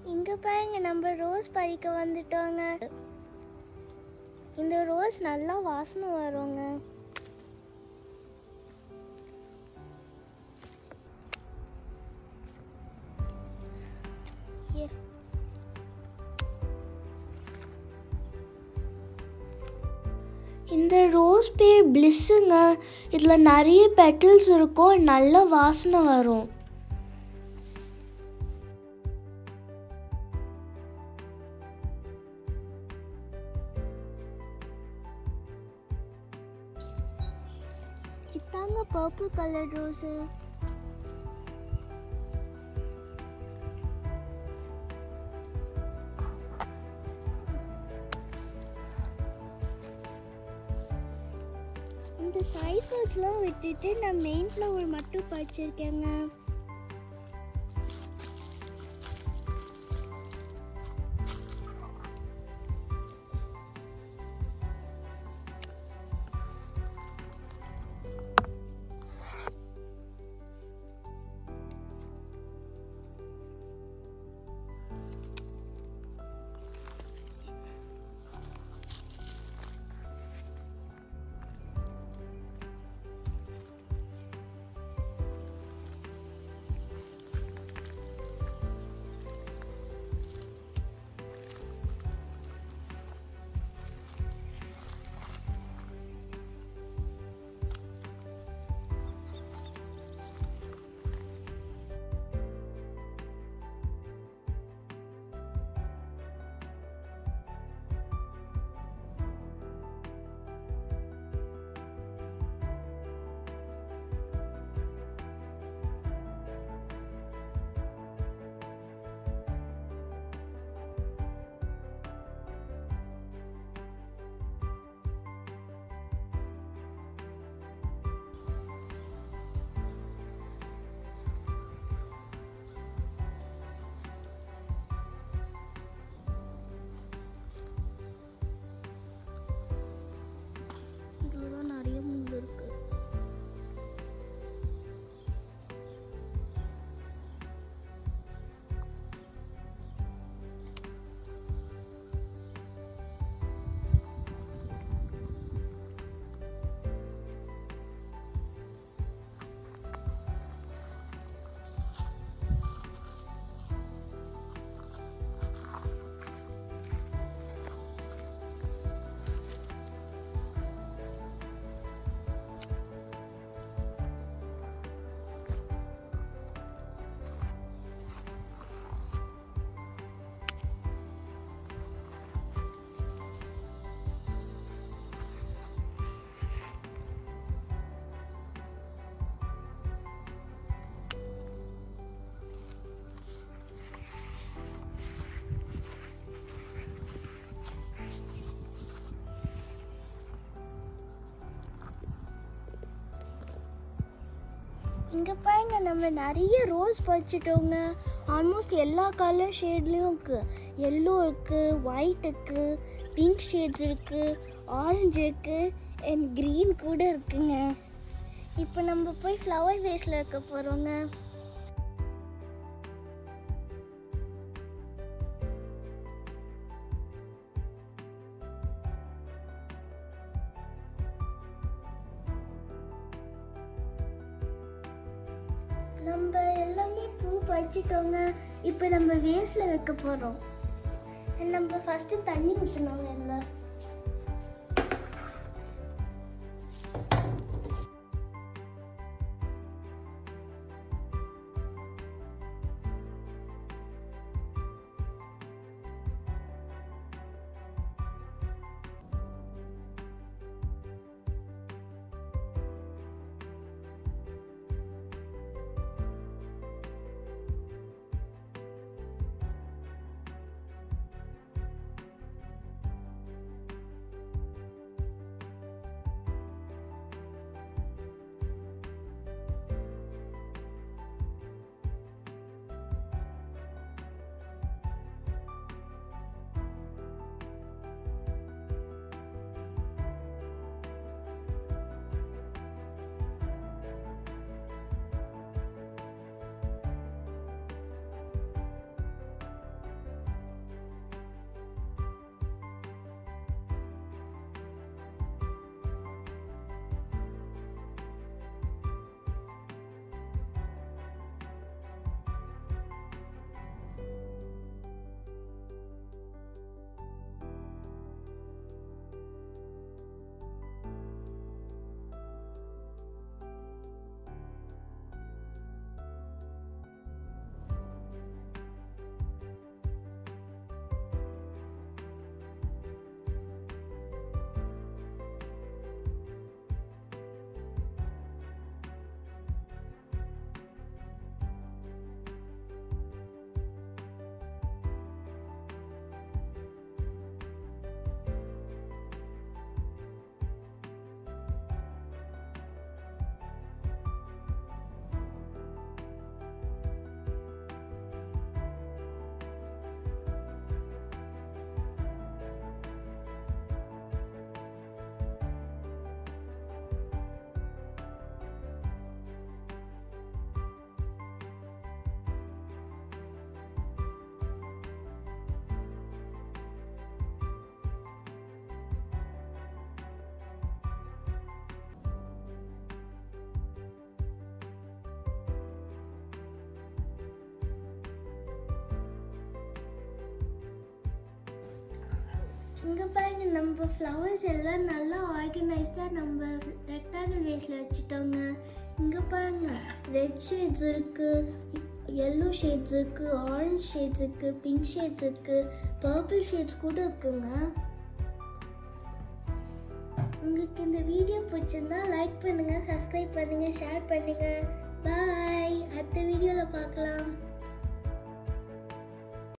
இங்க பாருங்க நம்ம ரோஸ் பறிக்க வந்துட்டோங்க இந்த ரோஸ் நல்லா வாசனை வருங்க Here. இந்த ரோஸ் பேர் பிளிஸ்ஸுங்க இதில் நிறைய பெட்டல்ஸ் இருக்கும் நல்ல வாசனை வரும் இதாங்க பர்பிள் கலர் ரோஸு இந்த சைஃபர்ஸ்லாம் விட்டுட்டு நான் மெயின் ஃப்ளவர் மட்டும் பறிச்சிருக்கேங்க இதெல்லாம் நிறைய முள் இருக்கு இங்கே பாருங்க நம்ம நிறைய ரோஸ் பறிச்சிட்டோங்க ஆல்மோஸ்ட் எல்லா கலர் ஷேட்லேயும் இருக்குது எல்லோ இருக்குது ஒயிட் இருக்குது பிங்க் ஷேட்ஸ் இருக்குது ஆரஞ்சு இருக்குது அண்ட் க்ரீன் கூட இருக்குங்க இப்போ நம்ம போய் ஃப்ளவர் வேஸில் வைக்க போகிறோங்க நம்ம எல்லாமே பூ பறிச்சிட்டோங்க இப்போ நம்ம வேஸ்டில் வைக்க போகிறோம் நம்ம ஃபஸ்ட்டு தண்ணி ஊற்றணுங்க எல்லாம் இங்கே பாருங்க நம்ம ஃப்ளவர்ஸ் எல்லாம் நல்லா ஆர்கனைஸ்டாக நம்ம ரெக்டாங்கிள் வேஸில் வச்சுட்டோங்க இங்கே பாருங்க ரெட் ஷேட்ஸ் இருக்குது எல்லோ ஷேட்ஸ் இருக்குது ஆரஞ்ச் ஷேட்ஸ் இருக்குது பிங்க் ஷேட்ஸ் இருக்குது பர்பிள் ஷேட்ஸ் கூட இருக்குங்க உங்களுக்கு இந்த வீடியோ பிடிச்சிருந்தா லைக் பண்ணுங்கள் சப்ஸ்கிரைப் பண்ணுங்கள் ஷேர் பண்ணுங்கள் பாய் அடுத்த வீடியோவில் பார்க்கலாம்